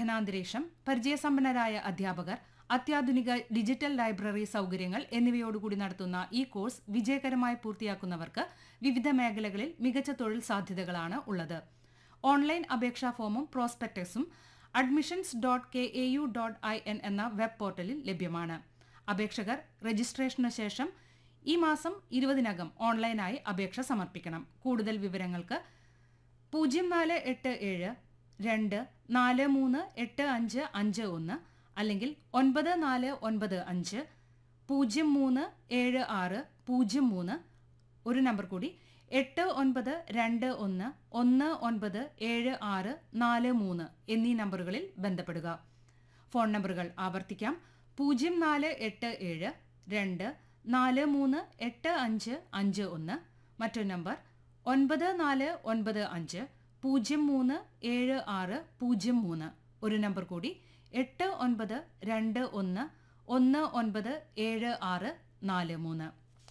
പഠനാന്തരീക്ഷം പരിചയസമ്പന്നരായ അധ്യാപകർ അത്യാധുനിക ഡിജിറ്റൽ ലൈബ്രറി സൗകര്യങ്ങൾ എന്നിവയോടുകൂടി നടത്തുന്ന ഈ കോഴ്സ് വിജയകരമായി പൂർത്തിയാക്കുന്നവർക്ക് വിവിധ മേഖലകളിൽ മികച്ച തൊഴിൽ സാധ്യതകളാണ് ഉള്ളത് ഓൺലൈൻ അപേക്ഷാ ഫോമും പ്രോസ്പെക്ടസും admissions dot K A U dot I N എന്ന വെബ് പോർട്ടലിൽ ലഭ്യമാണ് അപേക്ഷകർ രജിസ്ട്രേഷനു ശേഷം ഈ മാസം ഇരുപതിനകം ഓൺലൈനായി അപേക്ഷ സമർപ്പിക്കണം കൂടുതൽ വിവരങ്ങൾക്ക് പൂജ്യം നാല് എട്ട് ഏഴ് രണ്ട് നാല് മൂന്ന് എട്ട് അഞ്ച് അഞ്ച് ഒന്ന് അല്ലെങ്കിൽ ഒൻപത് നാല് ഒൻപത് അഞ്ച് പൂജ്യം മൂന്ന് ഏഴ് ആറ് പൂജ്യം മൂന്ന് ഒരു നമ്പർ കൂടി എട്ട് ഒൻപത് രണ്ട് ഒന്ന് ഒന്ന് ഒൻപത് ഏഴ് ആറ് നാല് മൂന്ന് എന്നീ നമ്പറുകളിൽ ബന്ധപ്പെടുക ഫോൺ നമ്പറുകൾ ആവർത്തിക്കാം പൂജ്യം നാല് എട്ട് ഏഴ് രണ്ട് നാല് മൂന്ന് എട്ട് അഞ്ച് അഞ്ച് ഒന്ന് മറ്റൊരു നമ്പർ ഒൻപത് നാല് ഒൻപത് അഞ്ച് പൂജ്യം മൂന്ന് ഏഴ് ആറ് പൂജ്യം മൂന്ന് ഒരു നമ്പർ കൂടി എട്ട് ഒൻപത് രണ്ട് ഒന്ന് ഒന്ന് ഒൻപത് ഏഴ് ആറ് നാല് മൂന്ന്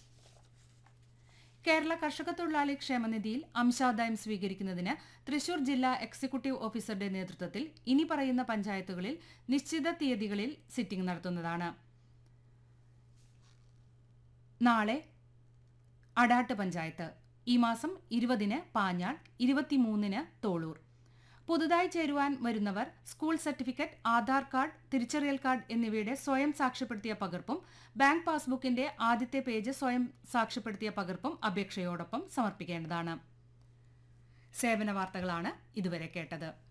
കേരള കർഷക തൊഴിലാളി ക്ഷേമനിധിയിൽ അംശാദായം സ്വീകരിക്കുന്നതിന് തൃശൂർ ജില്ലാ എക്സിക്യൂട്ടീവ് ഓഫീസറുടെ നേതൃത്വത്തിൽ ഇനി പറയുന്ന പഞ്ചായത്തുകളിൽ നിശ്ചിത തീയതികളിൽ സിറ്റിംഗ് നടത്തുന്നതാണ് നാളെ അടാട്ട് പഞ്ചായത്ത് ഈ മാസം ഇരുപതിന് പാഞ്ഞാൾ ഇരുപത്തിമൂന്നിന് തോളൂർ പുതുതായി ചേരുവാൻ വരുന്നവർ സ്കൂൾ സർട്ടിഫിക്കറ്റ് ആധാർ കാർഡ് തിരിച്ചറിയൽ കാർഡ് എന്നിവയുടെ സ്വയം സാക്ഷ്യപ്പെടുത്തിയ പകർപ്പും ബാങ്ക് പാസ്ബുക്കിന്റെ ആദ്യത്തെ പേജ് സ്വയം സാക്ഷ്യപ്പെടുത്തിയ പകർപ്പും അപേക്ഷയോടൊപ്പം സമർപ്പിക്കേണ്ടതാണ് സേവന വാർത്തകളാണ് ഇതുവരെ കേട്ടത്